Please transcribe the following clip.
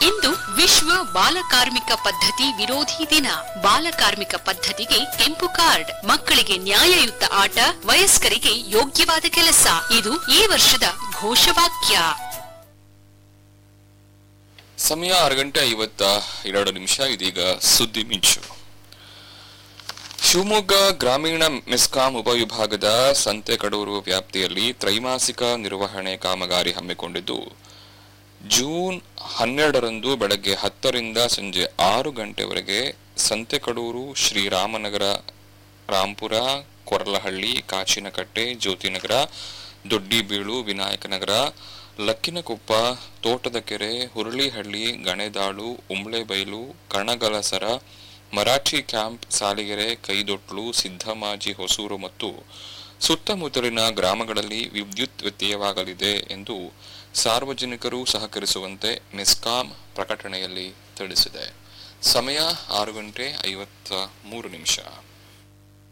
ಇಂದು ವಿಶ್ವ ಬಾಲಕಾರ್ಮಿಕ ಪದ್ಧತಿ ವಿರೋಧಿ ದಿನ ಬಾಲಕಾರ್ಮಿಕ ಪದ್ಧತಿಗೆ ಕೆಂಪು ಕಾರ್ಡ್ ಮಕ್ಕಳಿಗೆ ನ್ಯಾಯಯುತ ಆಟ ವಯಸ್ಕರಿಗೆ ಯೋಗ್ಯವಾದ ಕೆಲಸ ಇದು ಈ ವರ್ಷದ ಘೋಷವಾಕ್ಯ ಸಮಯ ಆರು ಗಂಟೆ ಐವತ್ತ ಎರಡು ನಿಮಿಷ ಇದೀಗ ಸುದ್ದಿ ಮಿಂಚು ಶಿವಮೊಗ್ಗ ಗ್ರಾಮೀಣ ಮೆಸ್ಕಾಂ ಉಪವಿಭಾಗದ ಸಂತೆಕಡೂರು ವ್ಯಾಪ್ತಿಯಲ್ಲಿ ತ್ರೈಮಾಸಿಕ ನಿರ್ವಹಣೆ ಕಾಮಗಾರಿ ಹಮ್ಮಿಕೊಂಡಿದ್ದು ಜೂನ್ ಹನ್ನೆರಡರಂದು ಬೆಳಗ್ಗೆ ಹತ್ತರಿಂದ ಸಂಜೆ ಆರು ಗಂಟೆವರೆಗೆ ಸಂತೆಕಡೂರು ಶ್ರೀರಾಮನಗರ ರಾಂಪುರ ಕೊರಲಹಳ್ಳಿ ಕಾಚಿನಕಟ್ಟೆ ಜ್ಯೋತಿನಗರ ದೊಡ್ಡಿಬೀಳು ವಿನಾಯಕನಗರ ಲಕ್ಕಿನಕೊಪ್ಪ ತೋಟದ ಕೆರೆ ಹುರುಳಿಹಳ್ಳಿ ಗಣೆದಾಳು ಉಂಬ್ಳೆಬೈಲು ಕಣಗಲಸರ ಮರಾಠಿ ಕ್ಯಾಂಪ್ ಸಾಲಿಗೆರೆ ಕೈದೊಟ್ಲು ಸಿದ್ದಮಾಜಿ ಹೊಸೂರು ಮತ್ತು ಸುತ್ತಮುತ್ತಲಿನ ಗ್ರಾಮಗಳಲ್ಲಿ ವಿದ್ಯುತ್ ವ್ಯತ್ಯಯವಾಗಲಿದೆ ಎಂದು ಸಾರ್ವಜನಿಕರು ಸಹಕರಿಸುವಂತೆ ಮೆಸ್ಕಾಂ ಪ್ರಕಟಣೆಯಲ್ಲಿ ತಿಳಿಸಿದೆ ಸಮಯ ಆರು ಗಂಟೆ ಐವತ್ತ ಮೂರು ನಿಮಿಷ